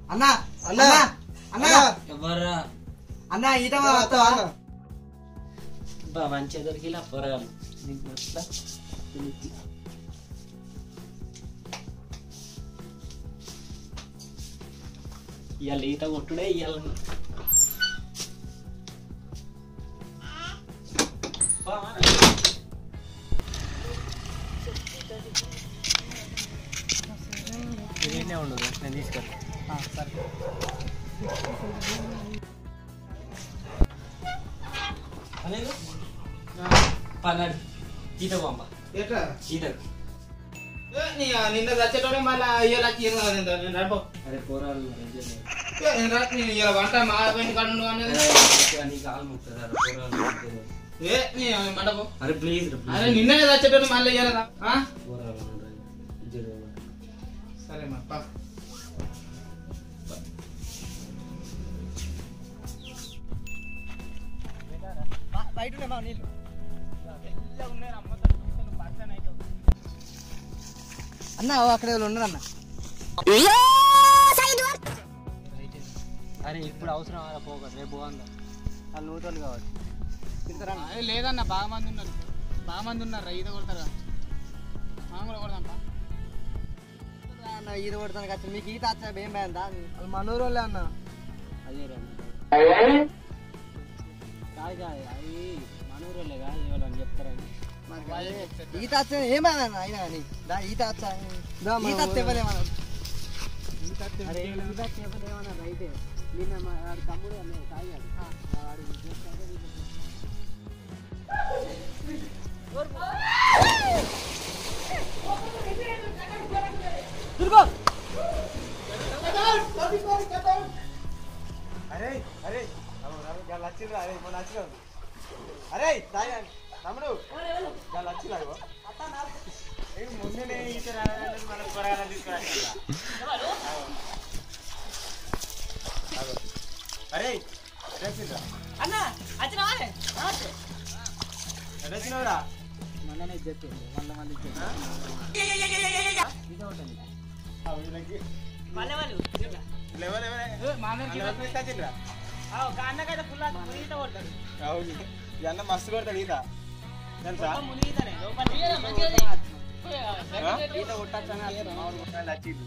అన్న అన్న అన్న అన్న ఎవర్రా అన్న ఈత వస్తావా బా మంచిగా దొరికిలా పొరగాలు నీకు అట్లా తెలియదు. ఇవాళ ఈత కొట్టుడే ఇవాళ ఇదేనే ఉండదు నేను తీసుకెళ్ళి సరే పన్నాడు ఈత పంప ఎట్లా ఈతకు ఏ, నీ- నిన్న చచ్చేటోడే మళ్ళీ ఇయ్యాల వచ్చి ఈయన కాదు నేను నేను రాపో. అరే పోరాలు ఎంజాయ్ చేయాలి. ఏ, నేను రా నేను ఇయ్యాల వంట మా పైన కాడు అనేది నీకు కాలు ముక్తుంది అరే పోరాలు ఏ నీ మండపం అరే ప్లీజ్ అరే నిన్ననే చచ్చేటోడు మళ్ళీ ఇయ్యాల రా. ఆ? పోరాలు సరే మా పా బయట ఉన్నాయి మా నీళ్ళు అన్న ఓ అక్కడ ఎవరు ఉన్నారు అన్న అరే ఇప్పుడు అవసరం అలా పోక రేపు బాగుందా వాళ్ళు నూతోళ్ళు కావచ్చు తింటారా అన్న? అరే లేదన్న బాగా మంది ఉన్నారు బాగా మంది ఉన్నారు ఈత కొడతారా మనం కూడా కొడదాం పా అన్న ఈత కొడతాను కదా మీకు ఈత వచ్చా ఏం పోయిందా వాళ్ళు మనూరు వాళ్ళే అన్న అదే రా కాదు కాదు అది మనూరులే కాదు ఇవ్వాలని చెప్తారని మరి అదే ఈత వచ్చా ఏం పోయిందన్న అయినా కానీ దా ఈత వచ్చా ఈత వస్తే ఇవ్వలేమన్నా అరే ఈత చెప్పలేమన్నా రైతే నిన్న మా వాడి తమ్ముడు అన్నయ్య తాగాడు వాడు చేస్తాడే వీళ్ళు అరే అరే వాళ్ళు వచ్చిండ్రా అరే మొన్న వచ్చినావు అరే తాగా తమ్ముడు వాళ్ళు వచ్చిరా ముందునే ఈత రావాలని మనం కూరగాయలు తీసుకురా అరే వచ్చిండ్రా అన్న వచ్చినావా వచ్చినవురా మొన్ననే చెప్పింది వంద మంది మళ్ళీ వాళ్ళు వచ్చిండ్రా ఒక అన్నకైతే ఫుల్ ఈత కొడతాడు అవును ఈ అన్న మస్తు కొడతాడు ఈత తెలుసా మునిగితేనే లోపల ఈత కొట్టచ్చని అసలు మా ఊరు కొట్టాలి వచ్చిండు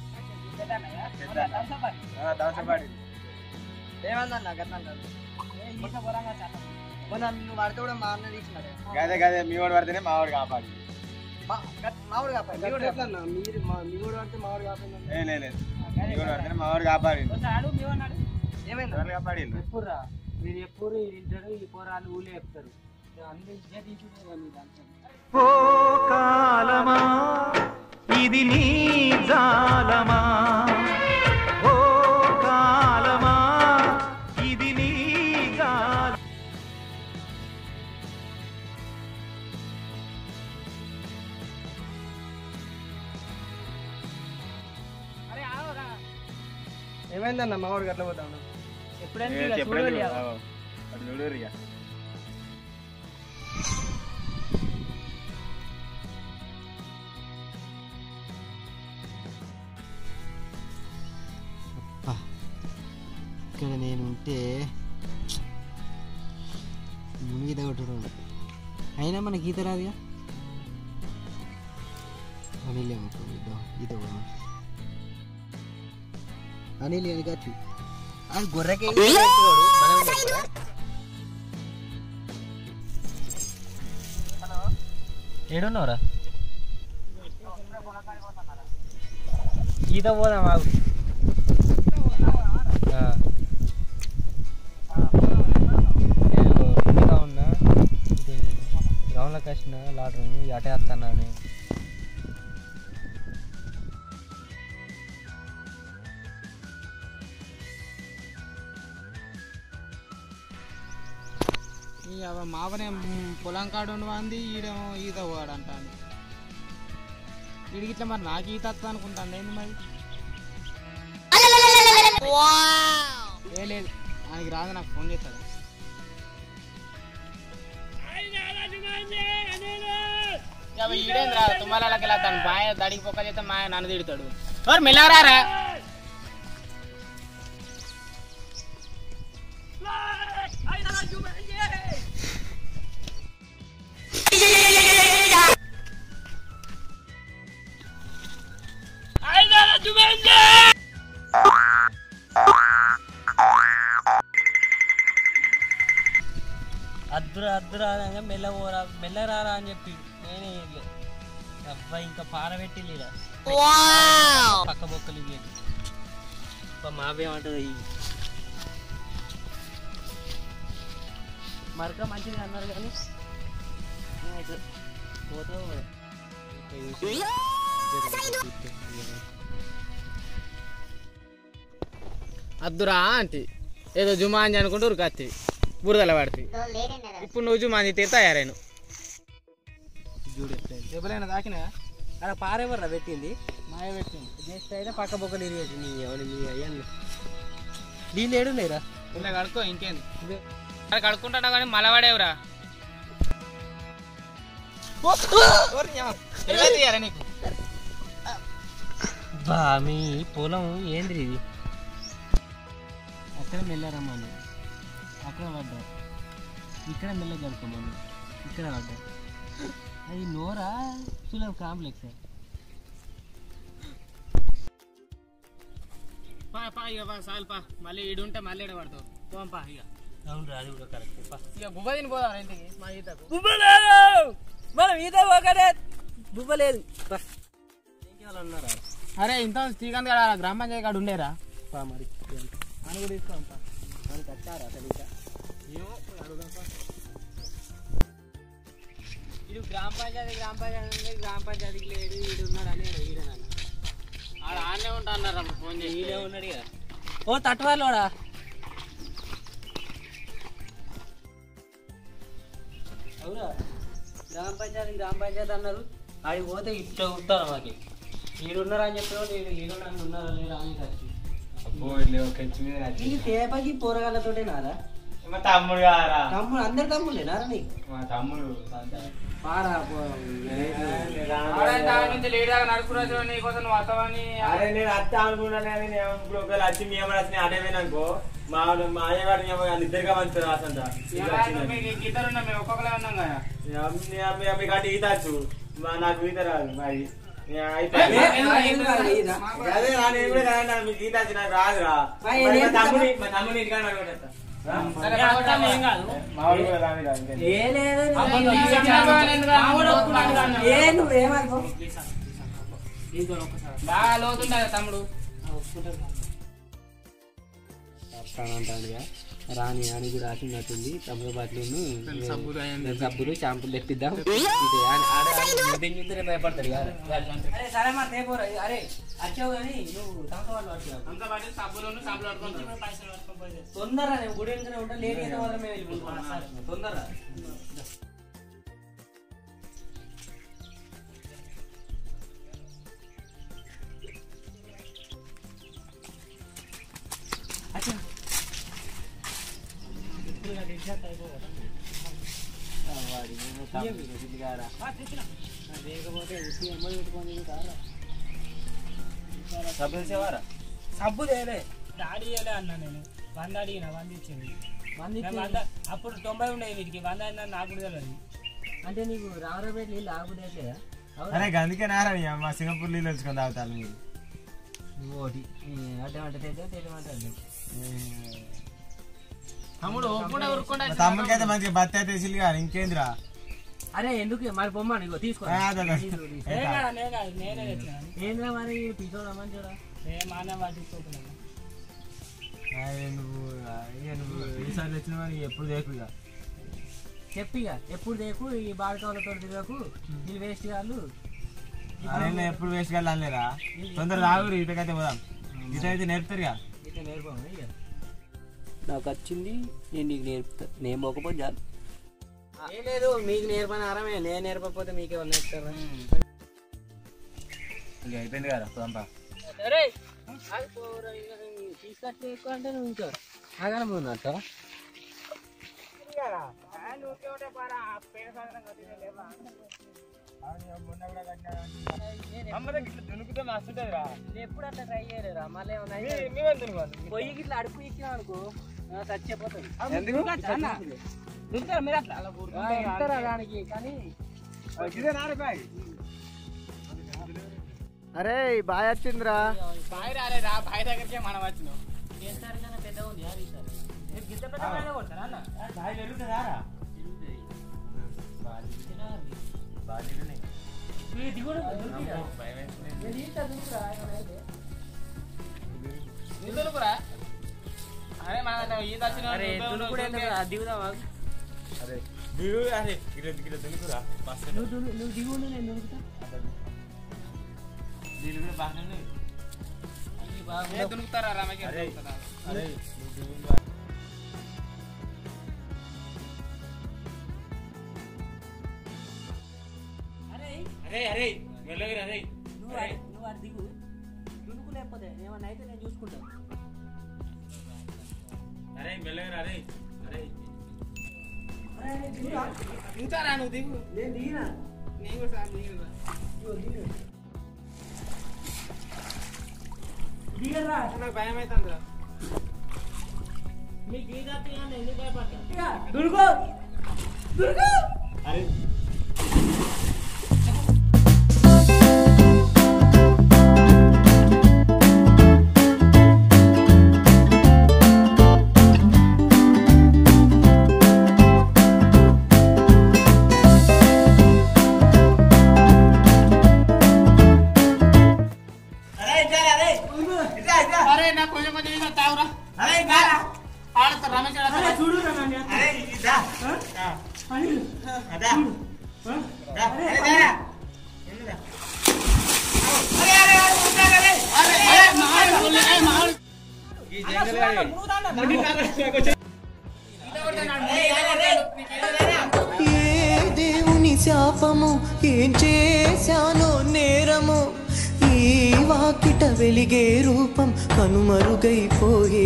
ఈత దాసపాడి ఏమన్నా గట్ల పొరంగా చాలా మొన్న నువ్వు పడితే కూడా మా అన్న తీసినాడు గదే గదే మీ వాడు పడితేనే మా వాడు కాపాడు మా- గట్- మావాడు కాపాడు మీ వాడు కాపాడు. మీరు మా- మీ వాడు పడితే మావాడు కాపాడు ఏ లే, లేదు మీ వాడు పడితేనే మా వాడు కాపాడి ఆడు మేమన్నాడు ఏమైంది ఎవరు కాపాడి ఎప్పుడురా మీరు ఎప్పుడు వింటారు ఈ పోరాలు ఊళ్ళో చెప్తారు అందరూ ఇదే తీసుకునే మీ దాంట్లో ఓ కాలమా ఇది నీ జాలమా ఓ కాలమా ఇది నీ జాల అరే ఆవురా ఏమైందన్న మావాడు గట్ల పోతాడు ఎప్పుడైనా చెప్పలేదు అటు చూడరు ఇక ఇక్కడ నేను ఉంటే మునిగిత కొట్టడం అయినా మనకి ఈత రాదుగా అనిల్ ఏమో ఈత కూడా అనిల్ వెనకచ్చు అది గొర్రెకి ఏడున్నావురా ఈత పోదాం ఆగు ఆ. నేను ఇంటిగా ఉన్నా ఇది గ్రౌండ్లోకి వచ్చిన లాడరు అటే వస్తాను నేను ఇక మావనే పొలం కాడు వంది ఈడేమో ఈత పోవాడు అంటాను వీడికి ఇట్లా మరి నాకు ఈత వస్తా అనుకుంటాను ఏంది మరి ఏ లేదు ఆయనకి రాదు నాకు ఫోన్ చేస్తాడు ఈడేం రాదు తుమ్మలకి వెళ్తాను బాయ్ దడికి పొక్క చేస్తే మా నన్ను తిడతాడు ఎవరు మెల్లవరారా వద్దురా అనగా మెల్ల పోరా మెల్ల రారా అని చెప్పి నేనే వెళ్ళే అబ్బాయి ఇంకా పారబెట్టి లేదా పక్క బొక్కలు ఇవ్వండి మావేమంటుంది మరక మంచిది అన్నారు కానీ అయితే పోతావు మరి. అద్దురా అంటి ఏదో జుమా అని అనుకుంటూ ఉరికత్తి బురదల పడుతుంది ఇప్పుడు నువ్వు జుమా అని తీరు తయారైన చూడు ఎట్లయింది. దెబ్బలైనా తాకినా అక్కడ పారెవర్రా పెట్టింది మాయ పెట్టింది జస్ట్ అయితే పక్క బొక్కలు ఇరిగేసి నీ ఎవరి మీ అయ్యాను నీళ్ళు ఏడున్నాయిరా ఇలా కడుక్కో ఇంకేంది అక్కడ కడుక్కుంటా కానీ మలవాడేవురా తీయారా నీకు బా మీ పొలం ఏంది ఇది అక్కడ మెల్లరమ్మని అక్కడ పడ్డా ఇక్కడ మెల్ల కలుపుకోమని ఇక్కడ పడ్డా అది నోరా సులభ కాంప్లెక్స్ పా పా ఇక పా చాలు పా మళ్ళీ ఈడు ఉంటే మళ్ళీ ఈడ పడతావు పోం పా ఇక అవును అది కూడా కరెక్ట్ ఇక గుబ్బ తిని పోదాం ఇంటికి మా ఈతకు బుబ్బలేదు మనం ఈత ఒకటే బుబ్బలేదు ఉన్నారా అరే ఇంత శ్రీకాంత్ గారు ఆడ గ్రామ పంచాయతీ కాడ ఉండేరా పా మరి అని కూడా తీసుకోం పా మనకి వచ్చారా అసలు ఇంకా ఇడు గ్రామ పంచాయతీ గ్రామ పంచాయతీ ఉంది, గ్రామ పంచాయతీకి లేడు ఈడు ఉన్నాడు అని ఈడనన్న ఆడ ఆడనే ఉంటా అన్నారు ఫోన్ చేసి ఈడే ఉన్నాడు ఇక ఓ తట్టువాలోడా అవునా గ్రామ పంచాయతీ గ్రామ పంచాయతీ అన్నారు ఆడికి పోతే ఇట్లా ఉంటారు మాకి ఈడున్నారా అని చెప్పిన వాళ్ళు ఈడు ఈడు నన్ను ఉన్నారా లేరా అని ఖర్చు ఈ తేపకి పోరగాళ్ళతోటే నారా మా తమ్ముడు కారా తమ్ముడు అందరు తమ్ముళ్ళే నారా నీకు మా తమ్ముడు పారా పో- నుంచి లేట్ దాకా నడుచుకురాజు నీకోసం నువ్వు వస్తావని అరే నేను అత్త అనుకున్నాను కానీ నేను ఇప్పుడు ఒకవేళ వచ్చి మీ ఏమైనా వచ్చిన అడవేననుకో మా మా అయ్యగాడు మీ అమ్మ ఇద్దరుగా మంచి రాసంట ఇద్దరు ఉన్నాం మేము ఒక్కొక్కలే ఉన్నాం కదా మీకు అంటే ఈత వచ్చు మా నాకు ఈత రాదు మరి నేను ఏ, అయిపోయింది. ఏ, ఏం కాదు, ఇదా? అదే రా, నేను కూడా కదా మీకు ఈత వచ్చి నాకు రాదురా మరి మరి మా నేను తమ్ముని మా తమ్ముని ఇంటికాడ అడగొట్టేస్తా. సరే, బాగుంటాం, ఏం కాదు. మా వాడు కూడా రాని రాదు ఇంకేంటి. ఏ లేదు అబ్బా, నువ్వు ఈ చిన్నపిల్లవాడు ఎందుకు రా? మావాడు ఒప్పుకున్నాడు కదా. ఏ నువ్వేమనుకో బాగా లోతుంటా తమ్ముడు వస్తానంటాడుగా రాని అని కూడా ఆచినట్టుంది తమ్ముడు బట్టలు సబ్బులు షాంపులు తెప్పిద్దాం భయపడతాడు అరే సరే మరి రేపు రా. అరే వచ్చావు కానీ నువ్వు తమకవాళ్ళు వచ్చావు అంత బట్టి సబ్బులు సబ్బులు పట్టుకుంటాం తొందర నేను గుడి వెనుకనే ఉంటా లేట్ అయితే మాత్రం మేము వెళ్ళిపోతాం తొందర లేకపోతే ఉసి అమ్మ పెట్టుకొని కారా సబ్బులు సేవారా సబ్బు తేలే డాడీ ఇయ్యలే అన్నా నేను వంద అడిగిన వంద ఇచ్చింది మంది నేను వంద అప్పుడు తొంభై ఉండేది వీటికి వంద అయిందని నాకు కూడా తెలియదు అంటే నీకు రామరాపేట నీళ్ళు ఆగుదేట్లేదా అరే గందుకే నారా మీ అమ్మ సింగపూర్ నీళ్ళు వచ్చుకొని తాగుతాను మీరు ఓటి అడ్డమంటే తెద్దాం తెల్లమంటే అడ్డం తమ్ముడు ఒప్పుడే ఉరుక్కుండా మా తమ్ముడికి అయితే మంచిగా బత్తి అయితే వేసిల్లు కానీ ఇంకేందిరా అరే ఎందుకు మరి బొమ్మ నీకు తీసుకో ఆ, అదే, అదే. తీసుకో, తీసుకో. ఏం కాదు నేను కాదు నేనే తెచ్చిన ఏంద్రా మరి పిచ్చోడా మంచోడా ఏ మానవ పట్టించుకోకుండా ఆ, ఏ నువ్వు ఆ, ఇక నువ్వు ఈసారి తెచ్చిన వాడికి ఎప్పుడు దేకు ఇక చెప్పిగా ఎప్పుడు దేకు ఈ బాడకాలతో తిరగకు వీళ్ళు వేస్ట్ వాళ్ళు అరే నేను ఎప్పుడు వేస్ట్ కాదు అనలేదా తొందర రాగురు ఇటకైతే పోదాం ఇట అయితే నేర్పుతారు ఇక ఇట్లా నేర్పము ఇక నాకు వచ్చింది నేను నీకు నేర్పుతా నేను పోకపోతే చాలు ఏం లేదు మీకు నేర్పని ఆరమే నేను నేర్పకపోతే మీకే నేర్పుతారా ఇక అయిపోయింది కదా పోదాంపా అరే తీసుకొచ్చి ఎక్కువ అంటే నువ్వు ఇంకా ఆగానే ఉన్నట్ట దునుకుతే మస్తుంటది రా ఎప్పుడు అట్లా ట్రై చేయలేరా మళ్ళీ పొయ్యి గిట్లా అడుపు ఇచ్చినా అనుకో చచ్చిపోతుంది దుంతారా మీరు అట్లా ఇస్తారా దానికి కానీ అరే బాయ్ వచ్చిందిరా బాయ్ రాలేరా బాయ్ దగ్గరికే మనం వచ్చినాం పెద్దగా ఉంది యారు ఈసారి. మీరు గిద్ద పెద్ద పైన కొడతారా అన్న బాయ్ పెరుగుతుందా నువ్వు దులుకురా అరే మన ఈత వచ్చిన అరే దున్నుకుడు ఎందుకు రా? దిగుదామా అరే దిగు అరే గిట్ల గిట్ల దునుకురా బస్ నువ్వు దున్ను- నువ్వు దిగు నేను దునుకుతా నీళ్ళు కూడా బాగానే ఉన్నాయి ఏ దునుకుతారా రమేష్ అరే దునుకుతారా? అరే నువ్వు దిగు అరే అరే అరే మెల్లగిరా అరే నువ్వు అరే, నువ్వు అది దిగు దునుకు లేకపోతే ఏమన్నా అయితే నేను చూసుకుంటా అరే మెల్లగిరా అరే అరే దిగుతారా నువ్వు దిగు నేను దిగినా నేను కూడా సార్ దిగురా దిగరా నాకు భయం అవుతుందిరా మీకు దిగతే కానీ ఎందుకు భయపడతా దునుకో దునుకో అరే అరే నాకు కొంచెం కొంచెం ఈత తాగురా ఆడతా రమేష్ ఆడతా చూడు అరే ఇదా అదా దా అరే దా ఎందుదా అరే మాడు ఏ మాడు ఈ జంగల్ గాడి ఈత కొడతాడు ఈత కొడతాడు నీకు ఈత లేదా? ఏ దేవుని శాపము ఏం చేశానో నేరము ఈ వాకిట వెలిగే రూపం కనుమరుగైపోయే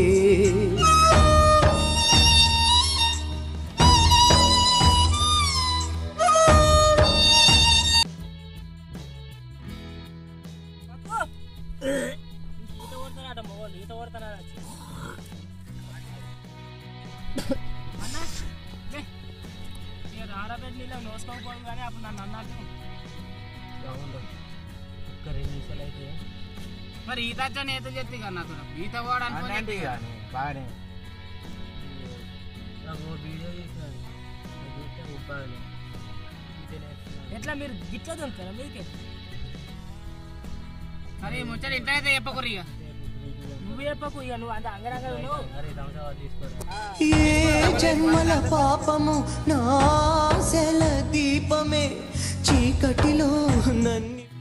ఈత కొడతానట మొగోళ్ళు ఈత కొడతానట అన్నా లే. ఇక ఆడబెట్టి నీళ్ళ నోసుకోకపోదు కానీ అప్పుడు నన్ను అన్నట్టు ఒక్క రెండు నిమిషాలు అయితే మరి ఈత వచ్చా ఈత చెప్తే కదా నాతో ఈత కూడా అనుకోని బాగానే నాకు వీడియో చేసినాను అది చూస్తే ఉప్పాలి ఎట్లా మీరు గిట్లా దొరుకుతారా మీకే సరే ఈ ముచ్చట ఇంట్లో అయితే చెప్పకూరు ఇక నువ్వు చెప్పకు ఇక నువ్వు అంత అంగరంగా ఉన్నావు ఏ జన్మల పాపము నా సెల దీపమే చీకటిలో నన్ను